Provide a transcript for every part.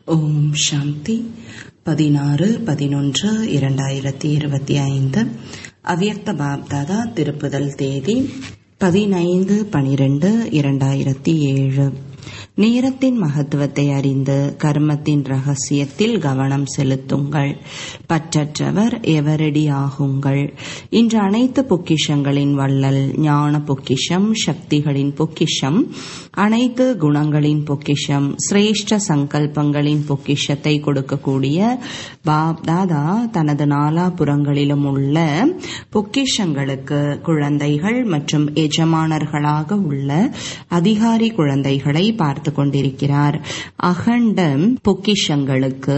ஓம் சாந்தி பதினாறு பதினொன்று இரண்டாயிரத்தி இருபத்தி ஐந்து அவ்யக்த பாப்தாதா திருப்புதல் தேதி பதினைந்து பனிரெண்டு இரண்டாயிரத்தி ஏழு நேரத்தின் மகத்துவத்தை அறிந்து கர்மத்தின் ரகசியத்தில் கவனம் செலுத்துங்கள் பற்றற்றவர் எவரடி ஆகுங்கள் இன்று அனைத்து பொக்கிஷங்களின் வள்ளல் ஞான பொக்கிஷம் சக்திகளின் பொக்கிஷம் அனைத்து குணங்களின் பொக்கிஷம் சிரேஷ்ட சங்கல்பங்களின் பொக்கிஷத்தை கொடுக்கக்கூடிய பாப் தாதா தனது நாலாபுறங்களிலும் உள்ள பொக்கிஷங்களுக்கு குழந்தைகள் மற்றும் எஜமானர்களாக உள்ள அதிகாரி குழந்தைகளை பார்த்து கொண்டிருக்கிறார் அகண்ட பொக்கிஷங்களுக்கு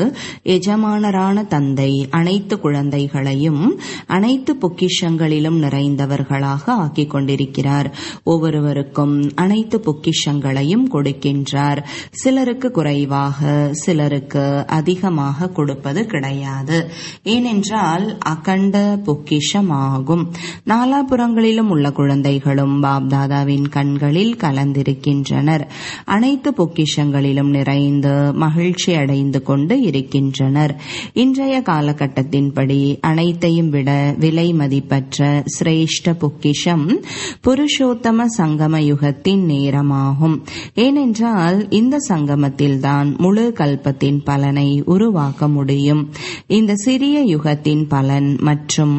எஜமானரான தந்தை அனைத்து குழந்தைகளையும் அனைத்து பொக்கிஷங்களிலும் நிறைந்தவர்களாக ஆக்கிக் கொண்டிருக்கிறார் ஒவ்வொருவருக்கும் அனைத்து பொக்கிஷங்களையும் கொடுக்கின்றார் சிலருக்கு குறைவாக சிலருக்கு அதிகமாக கொடுப்பது கிடையாது ஏனென்றால் அகண்ட பொக்கிஷமாகும் நாலாபுறங்களிலும் உள்ள குழந்தைகளும் பாப்தாதாவின் கண்களில் கலந்திருக்கின்றனர் அனைத்து பொக்கிஷங்களிலும் நிறைந்து மகிழ்ச்சி அடைந்து கொண்டு இருக்கின்றனர் இன்றைய காலகட்டத்தின்படி அனைத்தையும் விட விலை மதிப்பற்ற சிரேஷ்ட பொக்கிஷம் புருஷோத்தம சங்கம யுகத்தின் நேரமாகும் ஏனென்றால் இந்த சங்கமத்தில்தான் முழு கல்பத்தின் பலனை உருவாக்க முடியும் இந்த சிறிய யுகத்தின் பலன் மற்றும்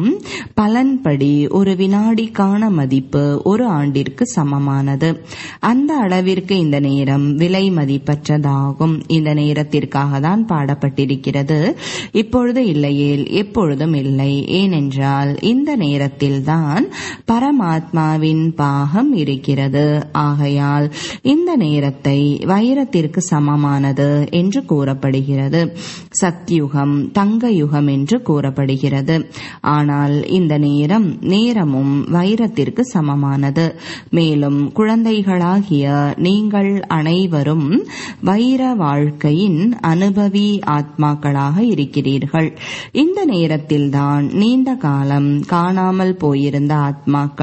பலன்படி ஒரு வினாடிக்கான மதிப்பு ஒரு ஆண்டிற்கு சமமானது அந்த அளவிற்கு இந்த நேரம் விலை மதிப்பற்றதாகும் இந்த நேரத்திற்காக தான் பாடப்பட்டிருக்கிறது இப்பொழுது இல்லையேல் எப்பொழுதும் இல்லை ஏனென்றால் இந்த நேரத்தில்தான் பரமாத்மாவின் பாகம் இருக்கிறது ஆகையால் இந்த நேரத்தை வைரத்திற்கு சமமானது என்று கூறப்படுகிறது சத்யுகம் தங்க யுகம் என்று கூறப்படுகிறது ஆனால் இந்த நேரம் நேரமும் வைரத்திற்கு சமமானது மேலும் குழந்தைகளாகிய நீங்கள் அனைவரும் வைர வாழ்க்கையின் அனுபவி ஆத்மாக்களாக இருக்கிறீர்கள் இந்த நேரத்தில்தான் நீண்ட காலம் காணாமல் போயிருந்த ஆத்மாக்கள்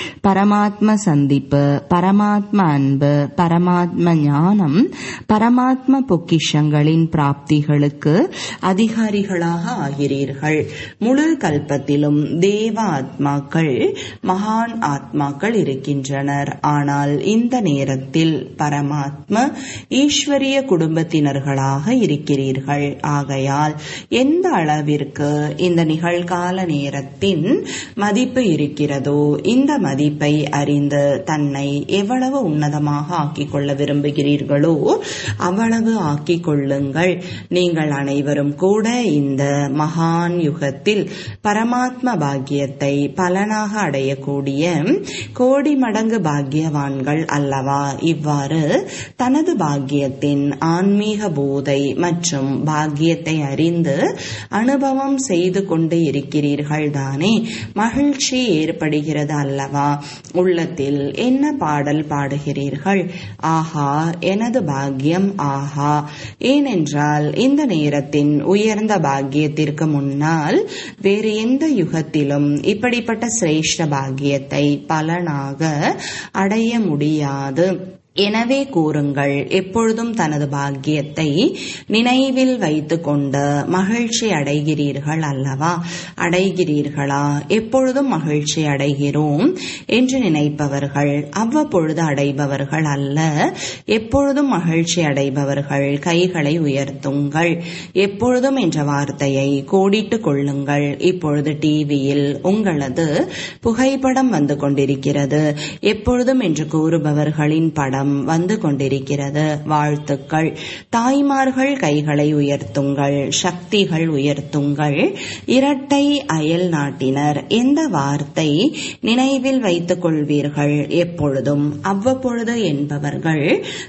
பரமாத்ம சந்திப்பு பரமாத்ம அன்பு பரமாத்ம ஞானம் பரமாத்ம பொக்கிஷங்களின் பிராப்திகளுக்கு அதிகாரிகளாக ஆகிறீர்கள் முழு கல்பத்திலும் தேவ ஆத்மாக்கள் மகான் ஆத்மாக்கள் இருக்கின்றனர் ஆனால் இந்த நேரத்தில் பரமாத்ம ஈஸ்வரிய குடும்பத்தினர்களாக இருக்கிறீர்கள் ஆகையால் எந்த அளவிற்கு இந்த நிகழ்கால நேரத்தின் மதிப்பு இருக்கிறதோ இந்த மதிப்பை அறிந்து தன்னை எவ்வளவு உன்னதமாக ஆக்கிக் கொள்ள விரும்புகிறீர்களோ அவ்வளவு ஆக்கிக் கொள்ளுங்கள் நீங்கள் அனைவரும் கூட இந்த மகான் யுகத்தில் பரமாத்ம பாக்கியத்தை பலனாக அடையக்கூடிய கோடி மடங்கு பாக்கியவான்கள் அல்லவா இவ்வாறு தனது பாக்கியத்தின் ஆன்மீக போதை மற்றும் பாக்கியத்தை அறிந்து அனுபவம் செய்து கொண்டு இருக்கிறீர்கள் தானே மகிழ்ச்சி ஏற்படுகிறது அல்லவா உள்ளத்தில் என்ன பாடல் பாடுகிறீர்கள் ஆஹா எனது பாக்கியம் ஆஹா ஏனென்றால் இந்த நேரத்தின் உயர்ந்த பாக்கியத்திற்கு முன்னால் வேறு எந்த யுகத்திலும் இப்படிப்பட்ட சிரேஷ்ட பாக்கியத்தை பலனாக அடைய முடியாது எனவே கூறுங்கள் எப்பொழுதும் தனது பாக்கியத்தை நினைவில் வைத்துக் கொண்டு மகிழ்ச்சி அடைகிறீர்கள் அல்லவா அடைகிறீர்களா எப்பொழுதும் மகிழ்ச்சி அடைகிறோம் என்று நினைப்பவர்கள் அவ்வப்பொழுது அடைபவர்கள் அல்ல எப்பொழுதும் மகிழ்ச்சி அடைபவர்கள் கைகளை உயர்த்துங்கள் எப்பொழுதும் என்ற வார்த்தையை கோடிட்டுக் கொள்ளுங்கள் இப்பொழுது டிவியில் உங்களது புகைப்படம் வந்து கொண்டிருக்கிறது எப்பொழுதும் என்று கூறுபவர்களின் படம் வந்து கொண்டிருக்கிறது வாழ்த்துக்கள் தாய்மார்கள் கைகளை உயர்த்துங்கள் சக்திகள் உயர்த்துங்கள் இரட்டை அயல் நாட்டினர் எந்த வார்த்தை நினைவில் வைத்துக் கொள்வீர்கள் எப்பொழுதும் அவ்வப்பொழுது என்பவர்கள்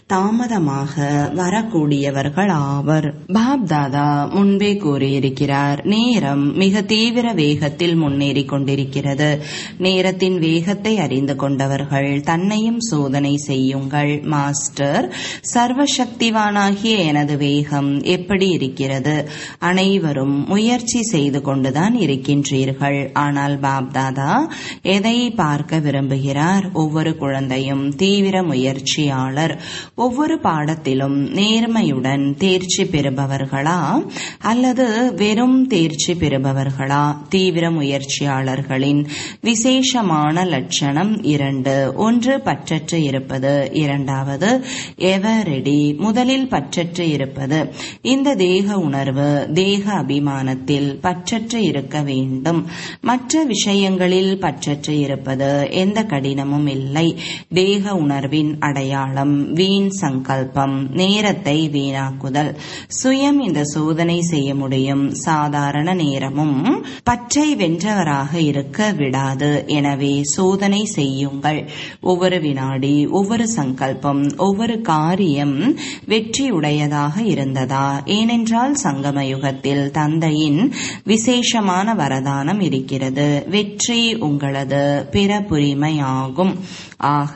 தாமதமாக வரக்கூடியவர்கள் ஆவர் பாப் தாதா முன்பே கூறியிருக்கிறார் நேரம் மிக தீவிர வேகத்தில் முன்னேறி கொண்டிருக்கிறது நேரத்தின் வேகத்தை அறிந்து கொண்டவர்கள் தன்னையும் சோதனை செய்யுங்கள் கேட்கிறீர்கள் மாஸ்டர் சர்வசக்திவானாகிய எனது வேகம் எப்படி இருக்கிறது அனைவரும் முயற்சி செய்து கொண்டுதான் இருக்கின்றீர்கள் ஆனால் பாப்தாதா எதை பார்க்க விரும்புகிறார் ஒவ்வொரு குழந்தையும் தீவிர முயற்சியாளர் ஒவ்வொரு பாடத்திலும் நேர்மையுடன் தேர்ச்சி பெறுபவர்களா அல்லது வெறும் தேர்ச்சி பெறுபவர்களா தீவிர முயற்சியாளர்களின் விசேஷமான லட்சணம் இரண்டு ஒன்று பற்றற்று இருப்பது இரண்டாவது எவரெடி முதலில் பற்றற்று இருப்பது இந்த தேக உணர்வு தேக அபிமானத்தில் பற்றற்று இருக்க வேண்டும் மற்ற விஷயங்களில் பற்றற்று இருப்பது எந்த கடினமும் இல்லை தேக உணர்வின் அடையாளம் வீண் சங்கல்பம் நேரத்தை வீணாக்குதல் சுயம் இந்த சோதனை செய்ய முடியும் சாதாரண நேரமும் பற்றை வென்றவராக இருக்க விடாது எனவே சோதனை செய்யுங்கள் ஒவ்வொரு வினாடி ஒவ்வொரு சங்கல்பம் ஒவ்வொரு காரியம் வெற்றியுடையதாக இருந்ததா ஏனென்றால் சங்கம யுகத்தில் தந்தையின் விசேஷமான வரதானம் இருக்கிறது வெற்றி உங்களது பிறப்புரிமையாகும் ஆக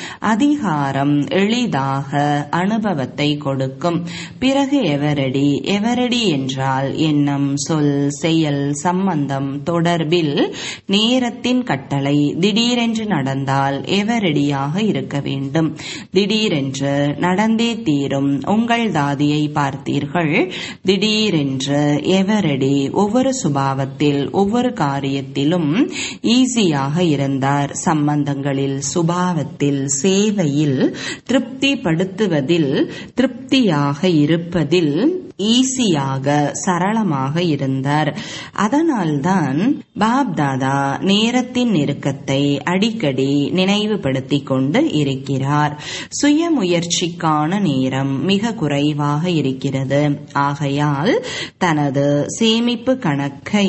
அதிகாரம் எளிதாக அனுபவத்தை கொடுக்கும் பிறகு எவரடி எவரடி என்றால் எண்ணம் சொல் செயல் சம்பந்தம் தொடர்பில் நேரத்தின் கட்டளை திடீரென்று நடந்தால் எவரடியாக இருக்க வேண்டும் திடீரென்று நடந்தே தீரும் உங்கள் தாதியை பார்த்தீர்கள் திடீரென்று எவரடி ஒவ்வொரு சுபாவத்தில் ஒவ்வொரு காரியத்திலும் ஈஸியாக இருந்தார் சம்பந்தங்களில் சுபாவத்தில் சேவையில் திருப்திப்படுத்துவதில் திருப்தியாக இருப்பதில் ஈஸியாக சரளமாக இருந்தார் அதனால்தான் பாப் தாதா நேரத்தின் நெருக்கத்தை அடிக்கடி நினைவுபடுத்திக் கொண்டு இருக்கிறார் சுய முயற்சிக்கான நேரம் மிக குறைவாக இருக்கிறது ஆகையால் தனது சேமிப்பு கணக்கை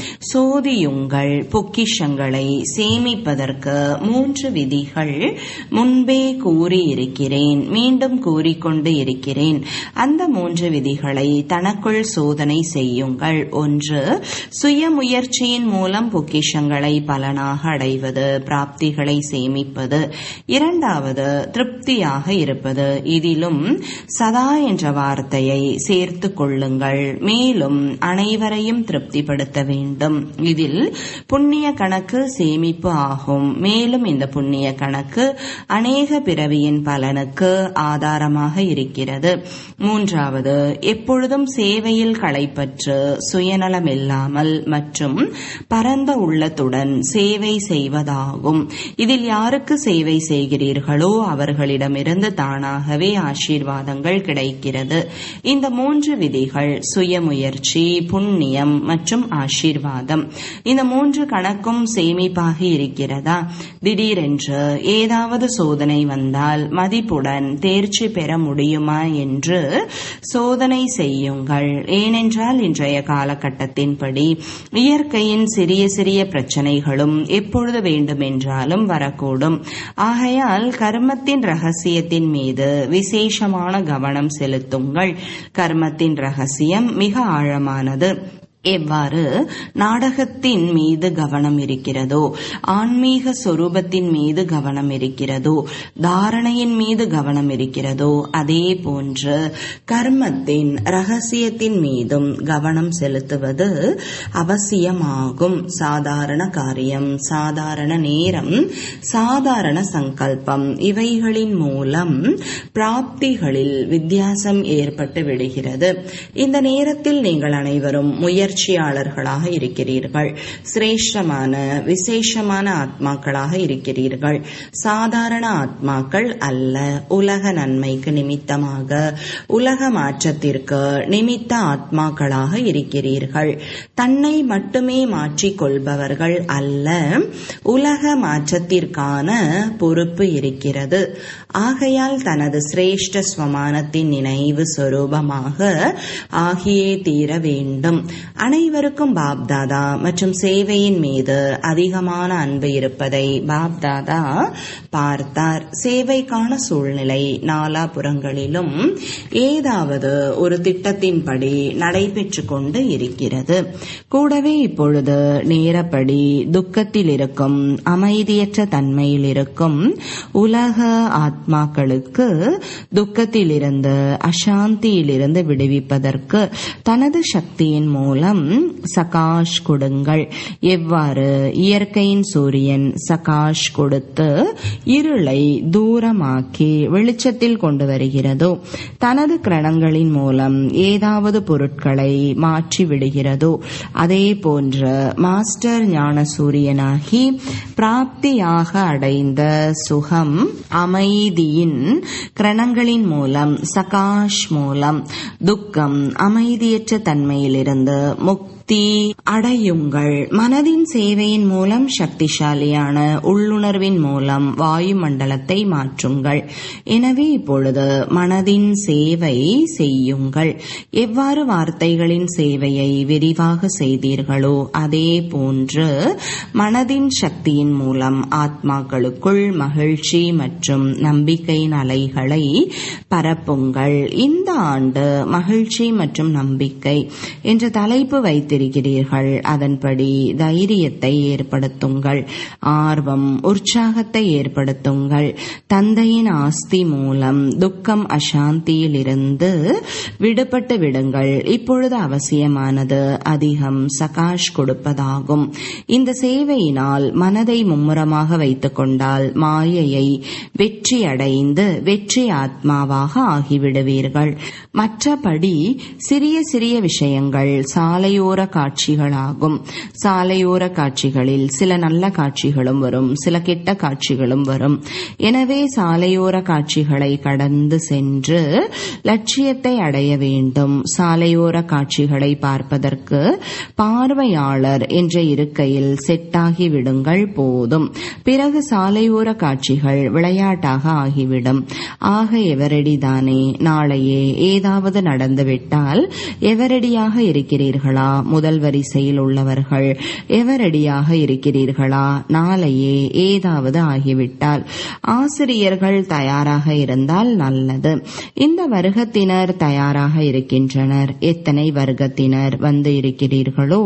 சோதியுங்கள் பொக்கிஷங்களை சேமிப்பதற்கு மூன்று விதிகள் முன்பே கூறியிருக்கிறேன் மீண்டும் கூறிக்கொண்டு இருக்கிறேன் அந்த மூன்று விதிகளை தனக்குள் சோதனை செய்யுங்கள் ஒன்று சுய முயற்சியின் மூலம் பொக்கிஷங்களை பலனாக அடைவது பிராப்திகளை சேமிப்பது இரண்டாவது திருப்தியாக இருப்பது இதிலும் சதா என்ற வார்த்தையை சேர்த்து கொள்ளுங்கள் மேலும் அனைவரையும் திருப்திப்படுத்த வேண்டும் இதில் புண்ணிய கணக்கு சேமிப்பு ஆகும் மேலும் இந்த புண்ணிய கணக்கு அநேக பிறவியின் பலனுக்கு ஆதாரமாக இருக்கிறது மூன்றாவது எப்பொழுதும் சேவையில் களைப்பற்று சுயநலமில்லாமல் மற்றும் பரந்த உள்ளத்துடன் சேவை செய்வதாகும் இதில் யாருக்கு சேவை செய்கிறீர்களோ அவர்களிடமிருந்து தானாகவே ஆசீர்வாதங்கள் கிடைக்கிறது இந்த மூன்று விதிகள் சுயமுயற்சி புண்ணியம் மற்றும் ஆசீர்வாதம் இந்த மூன்று கணக்கும் சேமிப்பாக இருக்கிறதா திடீரென்று ஏதாவது சோதனை வந்தால் மதிப்புடன் தேர்ச்சி பெற முடியுமா என்று சோதனை செய்யுங்கள் ஏனென்றால் இன்றைய காலகட்டத்தின்படி இயற்கையின் சிறிய சிறிய பிரச்சனைகளும் எப்பொழுது வேண்டுமென்றாலும் வரக்கூடும் ஆகையால் கர்மத்தின் ரகசியத்தின் மீது விசேஷமான கவனம் செலுத்துங்கள் கர்மத்தின் ரகசியம் மிக ஆழமானது எவ்வாறு நாடகத்தின் மீது கவனம் இருக்கிறதோ ஆன்மீக சொரூபத்தின் மீது கவனம் இருக்கிறதோ தாரணையின் மீது கவனம் இருக்கிறதோ அதே போன்று கர்மத்தின் ரகசியத்தின் மீதும் கவனம் செலுத்துவது அவசியமாகும் சாதாரண காரியம் சாதாரண நேரம் சாதாரண சங்கல்பம் இவைகளின் மூலம் பிராப்திகளில் வித்தியாசம் ஏற்பட்டு விடுகிறது இந்த நேரத்தில் நீங்கள் அனைவரும் முயற்சியாளர்களாக இருக்கிறீர்கள் சிரேஷ்டமான விசேஷமான ஆத்மாக்களாக இருக்கிறீர்கள் சாதாரண ஆத்மாக்கள் அல்ல உலக நன்மைக்கு நிமித்தமாக உலக மாற்றத்திற்கு நிமித்த ஆத்மாக்களாக இருக்கிறீர்கள் தன்னை மட்டுமே மாற்றிக்கொள்பவர்கள் அல்ல உலக மாற்றத்திற்கான பொறுப்பு இருக்கிறது ஆகையால் தனது சிரேஷ்ட ஸ்வமானத்தின் நினைவு சொரூபமாக ஆகியே தீர வேண்டும் அனைவருக்கும் பாப்தாதா மற்றும் சேவையின் மீது அதிகமான அன்பு இருப்பதை பாப்தாதா பார்த்தார் சேவைக்கான சூழ்நிலை நாலாபுறங்களிலும் ஏதாவது ஒரு திட்டத்தின்படி நடைபெற்று கொண்டு இருக்கிறது கூடவே இப்பொழுது நேரப்படி துக்கத்தில் இருக்கும் அமைதியற்ற தன்மையில் இருக்கும் உலக ஆத்மா ஆத்மாக்களுக்கு துக்கத்திலிருந்து அசாந்தியிலிருந்து விடுவிப்பதற்கு தனது சக்தியின் மூலம் சகாஷ் கொடுங்கள் எவ்வாறு இயற்கையின் சூரியன் சகாஷ் கொடுத்து இருளை தூரமாக்கி வெளிச்சத்தில் கொண்டு வருகிறதோ தனது கிரணங்களின் மூலம் ஏதாவது பொருட்களை மாற்றி விடுகிறதோ அதே போன்ற மாஸ்டர் ஞான சூரியனாகி பிராப்தியாக அடைந்த சுகம் அமைதியின் கிரணங்களின் மூலம் சகாஷ் மூலம் துக்கம் அமைதியற்ற தன்மையிலிருந்து முக்தி அடையுங்கள் மனதின் சேவையின் மூலம் சக்திசாலியான உள்ளுணர்வின் மூலம் வாயுமண்டலத்தை மாற்றுங்கள் எனவே இப்பொழுது மனதின் சேவை செய்யுங்கள் எவ்வாறு வார்த்தைகளின் சேவையை விரிவாக செய்தீர்களோ அதே போன்று மனதின் சக்தியின் மூலம் ஆத்மாக்களுக்குள் மகிழ்ச்சி மற்றும் நம்பிக்கையின் அலைகளை பரப்புங்கள் இந்த ஆண்டு மகிழ்ச்சி மற்றும் நம்பிக்கை என்ற தலைப்பு வைத்திருக்கிறீர்கள் அதன்படி தைரியத்தை ஏற்படுத்துங்கள் ஆர்வம் உற்சாகத்தை ஏற்படுத்துங்கள் தந்தையின் ஆஸ்தி மூலம் துக்கம் அசாந்தியில் இருந்து விடுபட்டு விடுங்கள் இப்பொழுது அவசியமானது அதிகம் சகாஷ் கொடுப்பதாகும் இந்த சேவையினால் மனதை மும்முரமாக வைத்துக் கொண்டால் மாயையை வெற்றி அடைந்து வெற்றி ஆத்மாவாக ஆகிவிடுவீர்கள் மற்றபடி சிறிய சிறிய விஷயங்கள் சாலையோர காட்சிகளாகும் சாலையோர காட்சிகளில் சில நல்ல காட்சிகளும் வரும் சில கெட்ட காட்சிகளும் வரும் எனவே சாலையோர காட்சிகளை கடந்து சென்று லட்சியத்தை அடைய வேண்டும் சாலையோர காட்சிகளை பார்ப்பதற்கு பார்வையாளர் என்ற இருக்கையில் செட்டாகி விடுங்கள் போதும் பிறகு சாலையோர காட்சிகள் விளையாட்டாக ஆகிவிடும் ஆக எவரடிதானே நாளையே ஏதாவது நடந்துவிட்டால் எவரடியாக இருக்கிறீர்களா முதல் வரிசையில் உள்ளவர்கள் எவரடியாக இருக்கிறீர்களா நாளையே ஏதாவது ஆகிவிட்டால் ஆசிரியர்கள் தயாராக இருந்தால் நல்லது இந்த வருகத்தினர் தயாராக இருக்கின்றனர் எத்தனை வர்க்கத்தினர் வந்து இருக்கிறீர்களோ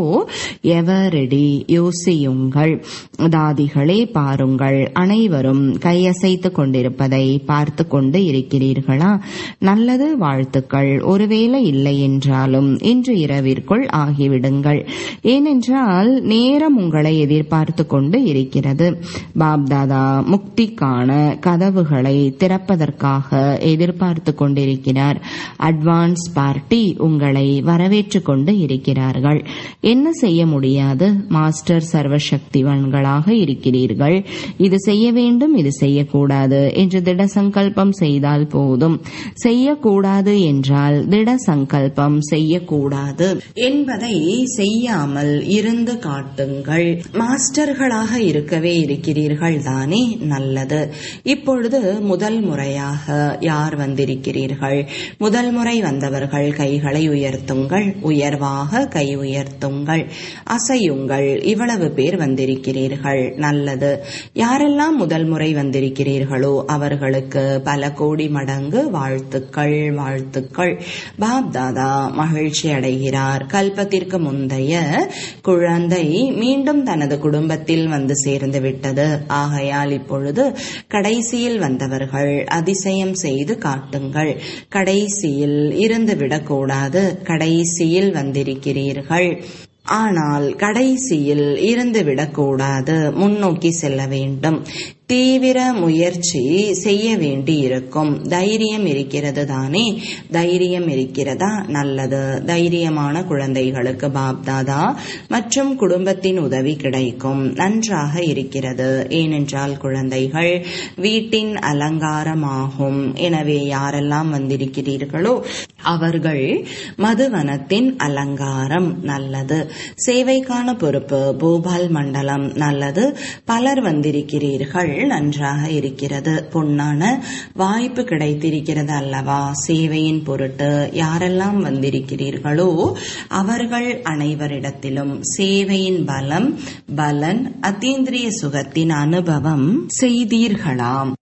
எவரடி யோசியுங்கள் தாதிகளே பாருங்கள் அனைவரும் கையசைத்துக் கொண்டிருப்பதை பார்த்து கொண்டு இருக்கிறீர்களா நல்லது வாழ்த்துக்கள் ஒருவேளை இல்லை என்றாலும் இன்று இரவிற்குள் ஆகிவிடுங்கள் ஏனென்றால் நேரம் உங்களை எதிர்பார்த்து கொண்டு இருக்கிறது பாப்தாதா முக்திக்கான கதவுகளை திறப்பதற்காக எதிர்பார்த்து கொண்டிருக்கிறார் அட்வான்ஸ் பார்ட்டி உங்களை வரவேற்று கொண்டு இருக்கிறார்கள் என்ன செய்ய முடியாது மாஸ்டர் சர்வசக்திவான்களாக இருக்கிறீர்கள் இது செய்ய வேண்டும் இது செய்யக்கூடாது என்று திட சங்கல்பம் செய்தால் போதும் செய்யக்கூடாது என்றால் திட சங்கல்பம் செய்யக்கூடாது என்பதை செய்யாமல் இருந்து காட்டுங்கள் மாஸ்டர்களாக இருக்கவே இருக்கிறீர்கள் தானே நல்லது இப்பொழுது முதல் முறையாக யார் வந்திருக்கிறீர்கள் முதல் முறை வந்தவர்கள் கைகளை உயர்த்துங்கள் உயர்வாக கை உயர்த்துங்கள் அசையுங்கள் இவ்வளவு பேர் வந்திருக்கிறீர்கள் நல்லது யாரெல்லாம் முதல் முறை வந்திருக்கிறீர்களோ அவர்களுக்கு பல கோடி மடங்கு வாழ்த்துக்கள் வாழ்த்துக்கள் பாப் தாதா மகிழ்ச்சி அடைகிறார் கல்பத்திற்கு முந்தைய குழந்தை மீண்டும் தனது குடும்பத்தில் வந்து சேர்ந்து விட்டது ஆகையால் இப்பொழுது கடைசியில் வந்தவர்கள் அதிசயம் செய்து காட்டுங்கள் கடைசியில் இருந்து விடக்கூடாது கடைசியில் வந்திருக்கிறீர்கள் ஆனால் கடைசியில் இருந்து விடக்கூடாது முன்னோக்கி செல்ல வேண்டும் தீவிர முயற்சி செய்ய வேண்டி இருக்கும் தைரியம் இருக்கிறது தானே தைரியம் இருக்கிறதா நல்லது தைரியமான குழந்தைகளுக்கு பாப்தாதா மற்றும் குடும்பத்தின் உதவி கிடைக்கும் நன்றாக இருக்கிறது ஏனென்றால் குழந்தைகள் வீட்டின் அலங்காரமாகும் எனவே யாரெல்லாம் வந்திருக்கிறீர்களோ அவர்கள் மதுவனத்தின் அலங்காரம் நல்லது சேவைக்கான பொறுப்பு பூபால் மண்டலம் நல்லது பலர் வந்திருக்கிறீர்கள் நன்றாக இருக்கிறது பொன்னான வாய்ப்பு கிடைத்திருக்கிறது அல்லவா சேவையின் பொருட்டு யாரெல்லாம் வந்திருக்கிறீர்களோ அவர்கள் அனைவரிடத்திலும் சேவையின் பலம் பலன் அத்தீந்திரிய சுகத்தின் அனுபவம் செய்தீர்களாம்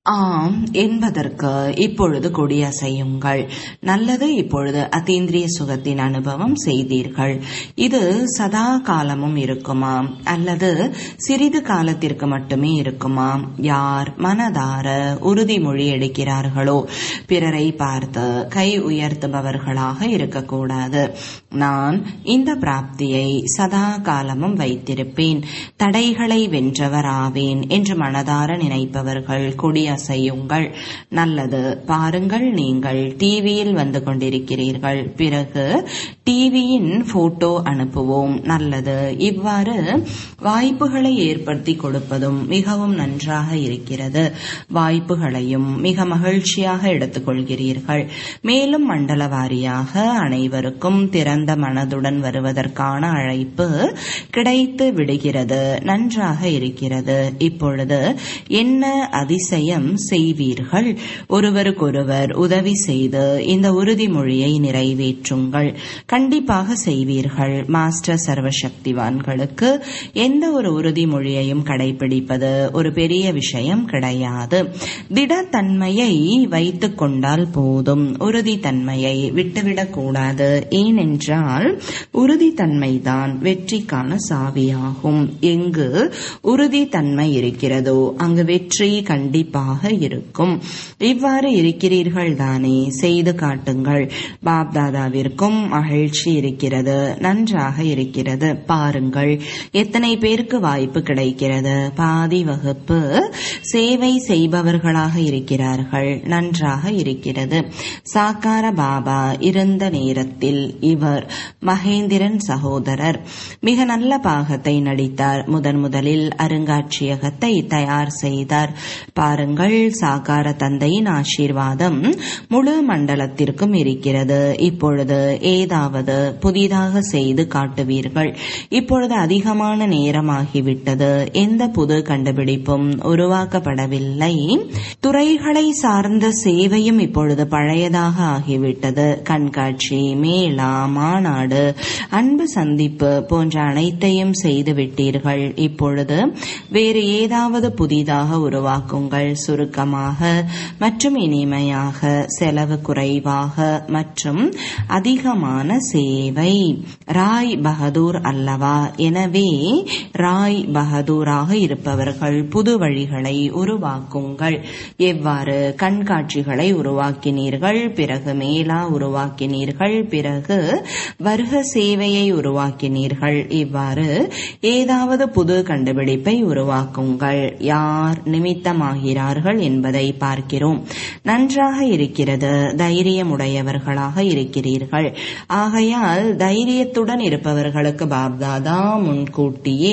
ஆம் என்பதற்கு இப்பொழுது கொடியசையுங்கள் நல்லது இப்பொழுது அதீந்திரிய சுகத்தின் அனுபவம் செய்தீர்கள் இது சதா காலமும் இருக்குமா அல்லது சிறிது காலத்திற்கு மட்டுமே இருக்குமா யார் மனதார உறுதிமொழி எடுக்கிறார்களோ பிறரை பார்த்து கை உயர்த்துபவர்களாக இருக்கக்கூடாது நான் இந்த பிராப்தியை சதா காலமும் வைத்திருப்பேன் தடைகளை வென்றவர் ஆவேன் என்று மனதார நினைப்பவர்கள் கொடிய செய்யுங்கள் நல்லது பாருங்கள் நீங்கள் டிவியில் வந்து கொண்டிருக்கிறீர்கள் பிறகு டிவியின் போட்டோ அனுப்புவோம் நல்லது இவ்வாறு வாய்ப்புகளை ஏற்படுத்தி கொடுப்பதும் மிகவும் நன்றாக இருக்கிறது வாய்ப்புகளையும் மிக மகிழ்ச்சியாக எடுத்துக்கொள்கிறீர்கள் மேலும் மண்டல வாரியாக அனைவருக்கும் திறந்த மனதுடன் வருவதற்கான அழைப்பு கிடைத்து விடுகிறது நன்றாக இருக்கிறது இப்பொழுது என்ன அதிசயம் செய்வீர்கள் ஒருவருக்கொருவர் உதவி செய்து இந்த உறுதிமொழியை நிறைவேற்றுங்கள் கண்டிப்பாக செய்வீர்கள் மாஸ்டர் சர்வசக்திவான்களுக்கு எந்த ஒரு உறுதிமொழியையும் கடைபிடிப்பது ஒரு பெரிய விஷயம் கிடையாது திடத்தன்மையை வைத்துக் கொண்டால் போதும் உறுதித்தன்மையை விட்டுவிடக் கூடாது ஏனென்றால் உறுதித்தன்மைதான் வெற்றிக்கான சாவியாகும் எங்கு உறுதித்தன்மை இருக்கிறதோ அங்கு வெற்றி கண்டிப்பாக இருக்கும் இவ்வாறு இருக்கிறீர்கள் தானே செய்து காட்டுங்கள் பாப்தாதாவிற்கும் மகிழ்ச்சி இருக்கிறது நன்றாக இருக்கிறது பாருங்கள் எத்தனை பேருக்கு வாய்ப்பு கிடைக்கிறது பாதி வகுப்பு சேவை செய்பவர்களாக இருக்கிறார்கள் நன்றாக இருக்கிறது சாக்கார பாபா இருந்த நேரத்தில் இவர் மகேந்திரன் சகோதரர் மிக நல்ல பாகத்தை நடித்தார் முதன் முதலில் அருங்காட்சியகத்தை தயார் செய்தார் பாருங்கள் சாகார தந்தையின் ஆசீர்வாதம் முழு மண்டலத்திற்கும் இருக்கிறது இப்பொழுது ஏதாவது புதிதாக செய்து காட்டுவீர்கள் இப்பொழுது அதிகமான நேரமாகிவிட்டது எந்த புது கண்டுபிடிப்பும் உருவாக்கப்படவில்லை துறைகளை சார்ந்த சேவையும் இப்பொழுது பழையதாக ஆகிவிட்டது கண்காட்சி மேளா மாநாடு அன்பு சந்திப்பு போன்ற அனைத்தையும் செய்து விட்டீர்கள் இப்பொழுது வேறு ஏதாவது புதிதாக உருவாக்குங்கள் சுருக்கமாக மற்றும் இனிமையாக செலவு குறைவாக மற்றும் அதிகமான சேவை ராய் பகதூர் அல்லவா எனவே ராய் பகதூராக இருப்பவர்கள் புது வழிகளை உருவாக்குங்கள் எவ்வாறு கண்காட்சிகளை உருவாக்கினீர்கள் பிறகு மேலா உருவாக்கினீர்கள் பிறகு வருக சேவையை உருவாக்கினீர்கள் இவ்வாறு ஏதாவது புது கண்டுபிடிப்பை உருவாக்குங்கள் யார் நிமித்தமாகிறார்கள் என்பதை பார்க்கிறோம் நன்றாக இருக்கிறது தைரியமுடையவர்களாக இருக்கிறீர்கள் ஆகையால் தைரியத்துடன் இருப்பவர்களுக்கு பாப்தாதா முன்கூட்டியே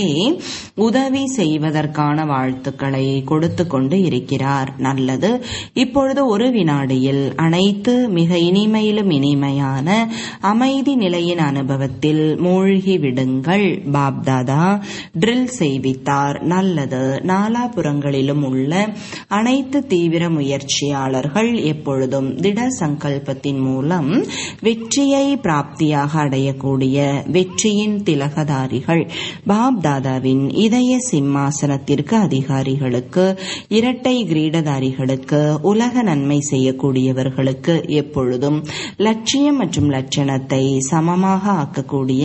உதவி செய்வதற்கான வாழ்த்துக்களை கொடுத்து கொண்டு இருக்கிறார் நல்லது இப்பொழுது ஒரு வினாடியில் அனைத்து மிக இனிமையிலும் இனிமையான அமைதி நிலையின் அனுபவத்தில் மூழ்கி விடுங்கள் பாப்தாதா ட்ரில் செய்வித்தார் நல்லது நாலாபுறங்களிலும் உள்ள அனைத்து தீவிர முயற்சியாளர்கள் எப்பொழுதும் திட சங்கல்பத்தின் மூலம் வெற்றியை பிராப்தியாக அடையக்கூடிய வெற்றியின் திலகதாரிகள் பாப்தாதாவின் இதய சிம்மாசனத்திற்கு அதிகாரிகளுக்கு இரட்டை கிரீடதாரிகளுக்கு உலக நன்மை செய்யக்கூடியவர்களுக்கு எப்பொழுதும் லட்சியம் மற்றும் லட்சணத்தை சமமாக ஆக்கக்கூடிய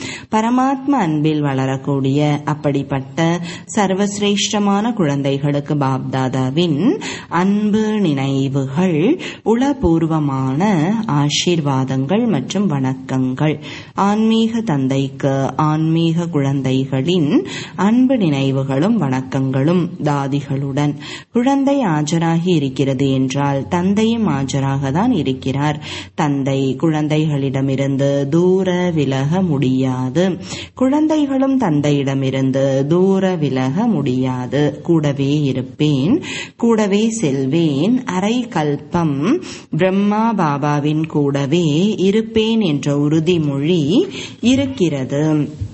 பரமாத்ம அன்பில் வளரக்கூடிய அப்படிப்பட்ட சர்வசிரேஷ்டமான குழந்தைகளுக்கு பாப்தாதாவின் அன்பு நினைவுகள் உளபூர்வமான ஆசீர்வாதங்கள் மற்றும் வணக்கங்கள் ஆன்மீக தந்தைக்கு ஆன்மீக குழந்தைகளின் அன்பு நினைவுகளும் வணக்கங்களும் தாதிகளுடன் குழந்தை ஆஜராகி இருக்கிறது என்றால் தந்தையும் ஆஜராக தான் இருக்கிறார் தந்தை குழந்தைகளிடமிருந்து தூர விலக முடியாது குழந்தைகளும் தந்தையிடமிருந்து தூர விலக முடியாது கூடவே இருப்பேன் கூடவே செல்வேன் அரை கல்பம் பிரம்மா பாபாவின் கூடவே இருப்பேன் என்ற உறுதிமொழி இருக்கிறது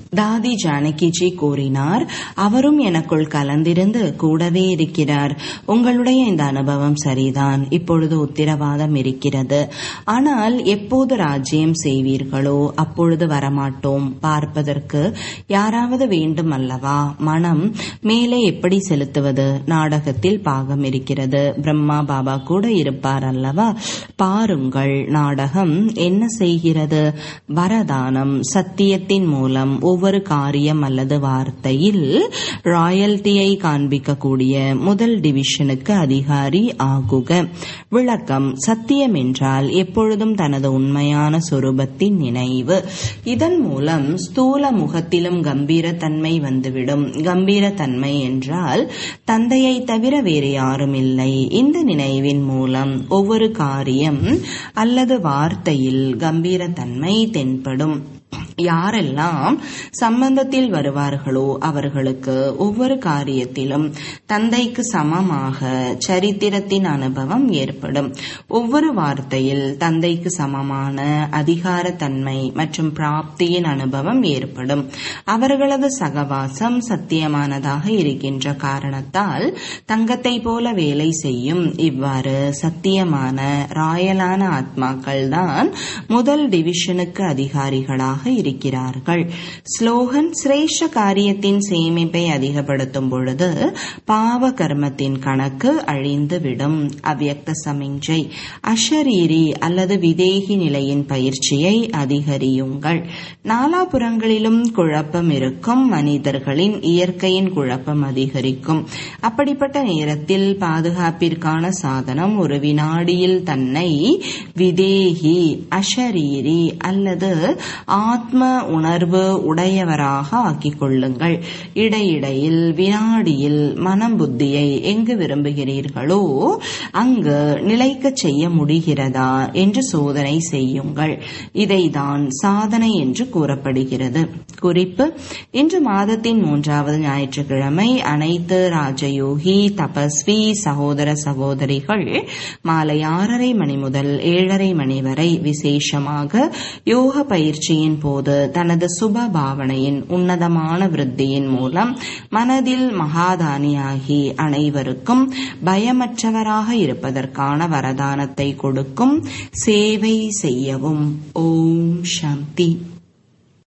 தாதி ஜானகிஜி கூறினார் அவரும் எனக்குள் கலந்திருந்து கூடவே இருக்கிறார் உங்களுடைய இந்த அனுபவம் சரிதான் இப்பொழுது உத்திரவாதம் இருக்கிறது ஆனால் எப்போது ராஜ்யம் செய்வீர்களோ அப்பொழுது வரமாட்டோம் பார்ப்பதற்கு யாராவது வேண்டும் அல்லவா மனம் மேலே எப்படி செலுத்துவது நாடகத்தில் பாகம் இருக்கிறது பிரம்மா பாபா கூட இருப்பார் அல்லவா பாருங்கள் நாடகம் என்ன செய்கிறது வரதானம் சத்தியத்தின் மூலம் ஒவ்வொரு காரியம் அல்லது வார்த்தையில் ராயல்டியை காண்பிக்கக்கூடிய முதல் டிவிஷனுக்கு அதிகாரி ஆகுக விளக்கம் சத்தியம் என்றால் எப்பொழுதும் தனது உண்மையான சொரூபத்தின் நினைவு இதன் மூலம் ஸ்தூல முகத்திலும் கம்பீரத்தன்மை வந்துவிடும் கம்பீரத்தன்மை என்றால் தந்தையை தவிர வேறு யாரும் இல்லை இந்த நினைவின் மூலம் ஒவ்வொரு காரியம் அல்லது வார்த்தையில் கம்பீரத்தன்மை தென்படும் யாரெல்லாம் சம்பந்தத்தில் வருவார்களோ அவர்களுக்கு ஒவ்வொரு காரியத்திலும் தந்தைக்கு சமமாக சரித்திரத்தின் அனுபவம் ஏற்படும் ஒவ்வொரு வார்த்தையில் தந்தைக்கு சமமான அதிகாரத்தன்மை மற்றும் பிராப்தியின் அனுபவம் ஏற்படும் அவர்களது சகவாசம் சத்தியமானதாக இருக்கின்ற காரணத்தால் தங்கத்தை போல வேலை செய்யும் இவ்வாறு சத்தியமான ராயலான ஆத்மாக்கள் தான் முதல் டிவிஷனுக்கு அதிகாரிகளாக இருக்கிறார்கள் ஸ்லோகன் சிரேஷ்ட காரியத்தின் சேமிப்பை அதிகப்படுத்தும் பொழுது பாவ கர்மத்தின் கணக்கு அழிந்துவிடும் அவ்யக்த சமிஞ்சை அஷரீரி அல்லது விதேகி நிலையின் பயிற்சியை அதிகரியுங்கள் நாலாபுறங்களிலும் குழப்பம் இருக்கும் மனிதர்களின் இயற்கையின் குழப்பம் அதிகரிக்கும் அப்படிப்பட்ட நேரத்தில் பாதுகாப்பிற்கான சாதனம் ஒரு வினாடியில் தன்னை விதேகி அஷரீரி அல்லது ஆத்ம உணர்வு உடையவராக ஆக்கிக் கொள்ளுங்கள் இடையிடையில் வினாடியில் மனம் புத்தியை எங்கு விரும்புகிறீர்களோ அங்கு நிலைக்கச் செய்ய முடிகிறதா என்று சோதனை செய்யுங்கள் இதைதான் சாதனை என்று கூறப்படுகிறது குறிப்பு இன்று மாதத்தின் மூன்றாவது ஞாயிற்றுக்கிழமை அனைத்து ராஜயோகி தபஸ்வி சகோதர சகோதரிகள் மாலை ஆறரை மணி முதல் ஏழரை மணி வரை விசேஷமாக யோக பயிற்சியின் போது தனது சுப பாவனையின் உன்னதமான விருத்தியின் மூலம் மனதில் மகாதானியாகி அனைவருக்கும் பயமற்றவராக இருப்பதற்கான வரதானத்தை கொடுக்கும் சேவை செய்யவும் ஓம் சாந்தி